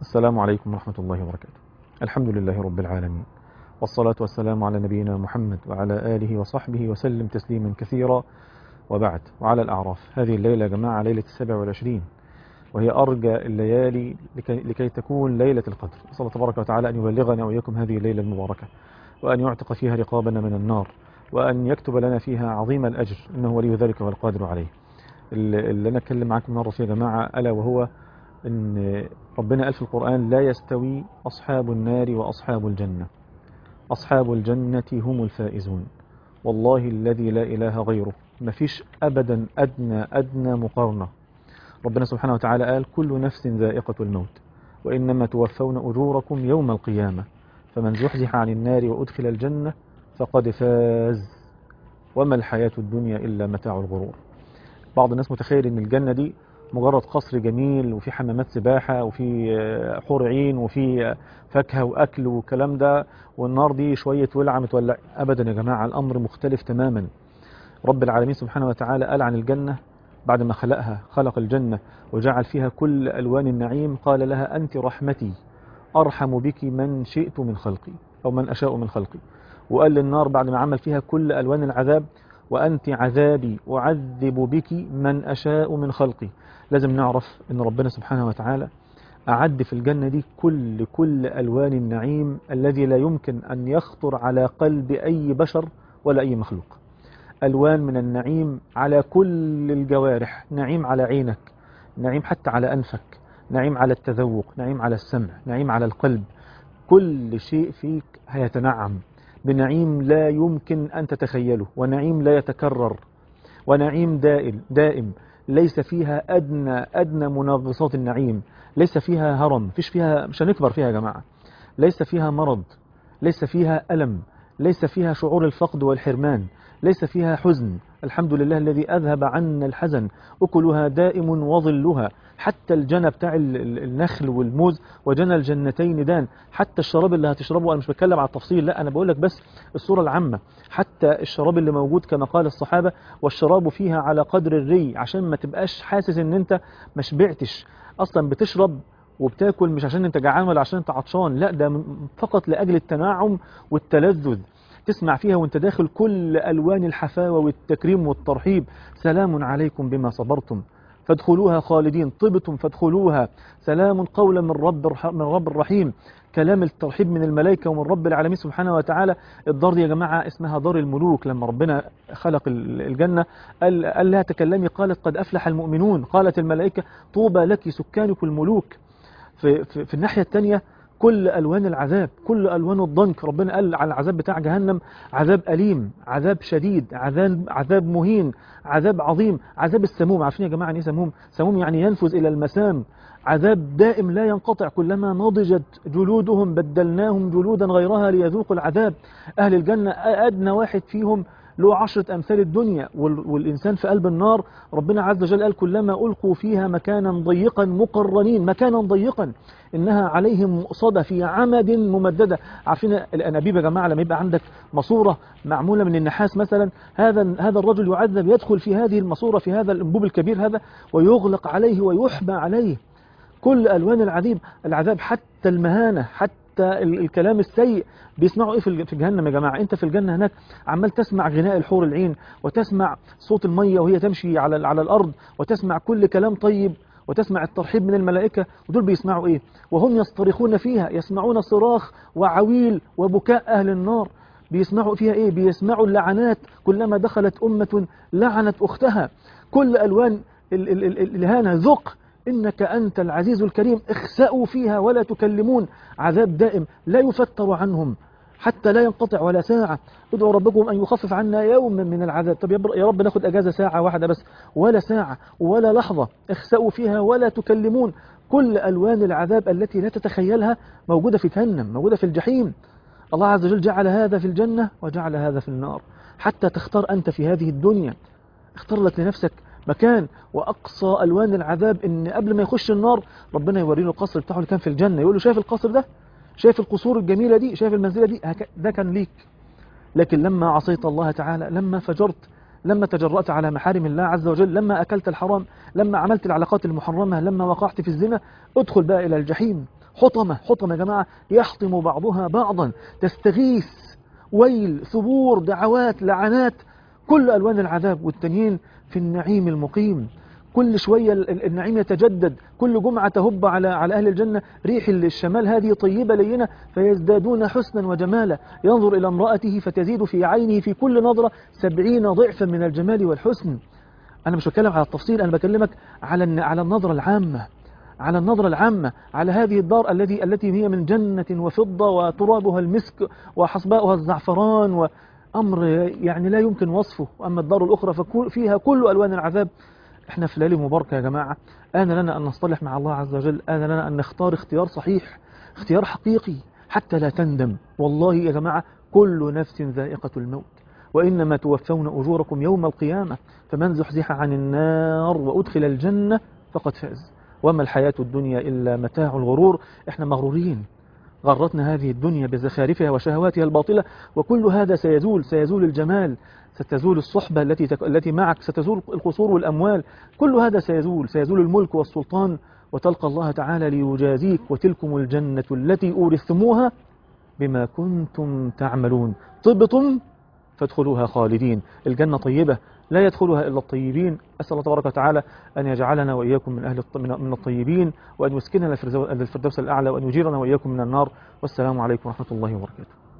السلام عليكم ورحمة الله وبركاته الحمد لله رب العالمين والصلاة والسلام على نبينا محمد وعلى آله وصحبه وسلم تسليما كثيرا وبعد وعلى الأعراف هذه الليلة يا جماعة ليلة السبع والعشرين وهي أرجى الليالي لكي, لكي تكون ليلة القدر أسأل الله تبارك وتعالى أن يبلغنا وإياكم هذه الليلة المباركة وأن يعتق فيها رقابنا من النار وأن يكتب لنا فيها عظيم الأجر إنه ولي ذلك والقادر عليه اللي أنا أتكلم معاكم مرة فيه يا جماعة ألا وهو أن ربنا قال في القرآن لا يستوي أصحاب النار وأصحاب الجنة أصحاب الجنة هم الفائزون والله الذي لا إله غيره مفيش أبدا أدنى أدنى مقارنة ربنا سبحانه وتعالى قال كل نفس ذائقة الموت وإنما توفون أجوركم يوم القيامة فمن زحزح عن النار وأدخل الجنة فقد فاز وما الحياة الدنيا إلا متاع الغرور بعض الناس متخيل أن الجنة دي مجرد قصر جميل وفي حمامات سباحة وفي حور عين وفي فاكهة وأكل والكلام ده والنار دي شوية ولعة متولع أبدا يا جماعة الأمر مختلف تماما رب العالمين سبحانه وتعالى قال عن الجنة بعد ما خلقها خلق الجنة وجعل فيها كل ألوان النعيم قال لها أنت رحمتي أرحم بك من شئت من خلقي أو من أشاء من خلقي وقال للنار بعد ما عمل فيها كل ألوان العذاب وأنت عذابي أعذب بك من أشاء من خلقي لازم نعرف أن ربنا سبحانه وتعالى أعد في الجنة دي كل كل ألوان النعيم الذي لا يمكن أن يخطر على قلب أي بشر ولا أي مخلوق ألوان من النعيم على كل الجوارح نعيم على عينك نعيم حتى على أنفك نعيم على التذوق نعيم على السمع نعيم على القلب كل شيء فيك هيتنعم بنعيم لا يمكن أن تتخيله ونعيم لا يتكرر ونعيم دائم دائم ليس فيها أدنى أدنى منغصات النعيم ليس فيها هرم فيش فيها مش هنكبر فيها يا جماعة ليس فيها مرض ليس فيها ألم ليس فيها شعور الفقد والحرمان ليس فيها حزن الحمد لله الذي أذهب عنا الحزن أكلها دائم وظلها حتى الجنة بتاع النخل والموز وجنى الجنتين دان حتى الشراب اللي هتشربه أنا مش بتكلم على التفصيل لا أنا بقول لك بس الصورة العامة حتى الشراب اللي موجود كما قال الصحابة والشراب فيها على قدر الري عشان ما تبقاش حاسس ان انت ما شبعتش اصلا بتشرب وبتاكل مش عشان انت جعان ولا عشان انت عطشان لا ده فقط لأجل التناعم والتلذذ تسمع فيها وانت داخل كل ألوان الحفاوة والتكريم والترحيب سلام عليكم بما صبرتم فادخلوها خالدين طبتم فادخلوها سلام قولا من رب من رب الرحيم كلام الترحيب من الملائكة ومن رب العالمين سبحانه وتعالى الدار دي يا جماعة اسمها دار الملوك لما ربنا خلق الجنة قال, قال لها تكلمي قالت قد أفلح المؤمنون قالت الملائكة طوبى لك سكانك الملوك في, في, في الناحية الثانية كل ألوان العذاب كل ألوان الضنك ربنا قال على العذاب بتاع جهنم عذاب أليم عذاب شديد عذاب, عذاب مهين عذاب عظيم عذاب السموم عارفين يا جماعة يعني سموم سموم يعني ينفذ إلى المسام عذاب دائم لا ينقطع كلما نضجت جلودهم بدلناهم جلودا غيرها ليذوقوا العذاب أهل الجنة أدنى واحد فيهم له عشرة أمثال الدنيا والإنسان في قلب النار ربنا عز وجل قال كلما ألقوا فيها مكانا ضيقا مقرنين مكانا ضيقا إنها عليهم مؤصدة في عمد ممددة عارفين الأنابيب يا جماعة لما يبقى عندك ماسورة معمولة من النحاس مثلا هذا هذا الرجل يعذب يدخل في هذه الماسورة في هذا الأنبوب الكبير هذا ويغلق عليه ويحمى عليه كل ألوان العذاب العذاب حتى المهانة حتى الكلام السيء بيسمعوا ايه في جهنم يا جماعة انت في الجنة هناك عمال تسمع غناء الحور العين وتسمع صوت المية وهي تمشي على على الأرض وتسمع كل كلام طيب وتسمع الترحيب من الملائكة ودول بيسمعوا ايه وهم يصطرخون فيها يسمعون صراخ وعويل وبكاء أهل النار بيسمعوا فيها ايه بيسمعوا اللعنات كلما دخلت أمة لعنت أختها كل ألوان الهانة ذق إنك أنت العزيز الكريم اخسأوا فيها ولا تكلمون عذاب دائم لا يفتر عنهم حتى لا ينقطع ولا ساعة ادعوا ربكم أن يخفف عنا يوما من العذاب طب يا رب ناخد أجازة ساعة واحدة بس ولا ساعة ولا لحظة اخسأوا فيها ولا تكلمون كل ألوان العذاب التي لا تتخيلها موجودة في جهنم موجودة في الجحيم الله عز وجل جعل هذا في الجنة وجعل هذا في النار حتى تختار أنت في هذه الدنيا اختار لك لنفسك مكان وأقصى ألوان العذاب إن قبل ما يخش النار ربنا يوري له القصر بتاعه اللي كان في الجنة يقول له شايف القصر ده شايف القصور الجميلة دي شايف المنزلة دي ده كان ليك لكن لما عصيت الله تعالى لما فجرت لما تجرأت على محارم الله عز وجل لما أكلت الحرام لما عملت العلاقات المحرمة لما وقعت في الزنا ادخل بقى إلى الجحيم حطمة حطمة يا جماعة يحطم بعضها بعضا تستغيث ويل ثبور دعوات لعنات كل ألوان العذاب والتانيين في النعيم المقيم كل شوية النعيم يتجدد كل جمعة تهب على على أهل الجنة ريح الشمال هذه طيبة لينة فيزدادون حسنا وجمالا ينظر إلى امرأته فتزيد في عينه في كل نظرة سبعين ضعفا من الجمال والحسن أنا مش بتكلم على التفصيل أنا بكلمك على على النظرة العامة على النظرة العامة على هذه الدار التي التي هي من جنة وفضة وترابها المسك وحصباؤها الزعفران وأمر يعني لا يمكن وصفه أما الدار الأخرى فيها كل ألوان العذاب احنا في ليالي مباركة يا جماعة آن لنا أن نصطلح مع الله عز وجل آن لنا أن نختار اختيار صحيح اختيار حقيقي حتى لا تندم والله يا جماعة كل نفس ذائقة الموت وإنما توفون أجوركم يوم القيامة فمن زحزح عن النار وأدخل الجنة فقد فاز وما الحياة الدنيا إلا متاع الغرور احنا مغرورين غرتنا هذه الدنيا بزخارفها وشهواتها الباطلة وكل هذا سيزول سيزول الجمال ستزول الصحبة التي تك... التي معك ستزول القصور والأموال كل هذا سيزول سيزول الملك والسلطان وتلقى الله تعالى ليجازيك وتلكم الجنة التي أورثتموها بما كنتم تعملون طبتم فادخلوها خالدين الجنة طيبة لا يدخلها إلا الطيبين أسأل الله تبارك وتعالى أن يجعلنا وإياكم من أهل من الطيبين وأن يسكننا الفردوس الأعلى وأن يجيرنا وإياكم من النار والسلام عليكم ورحمة الله وبركاته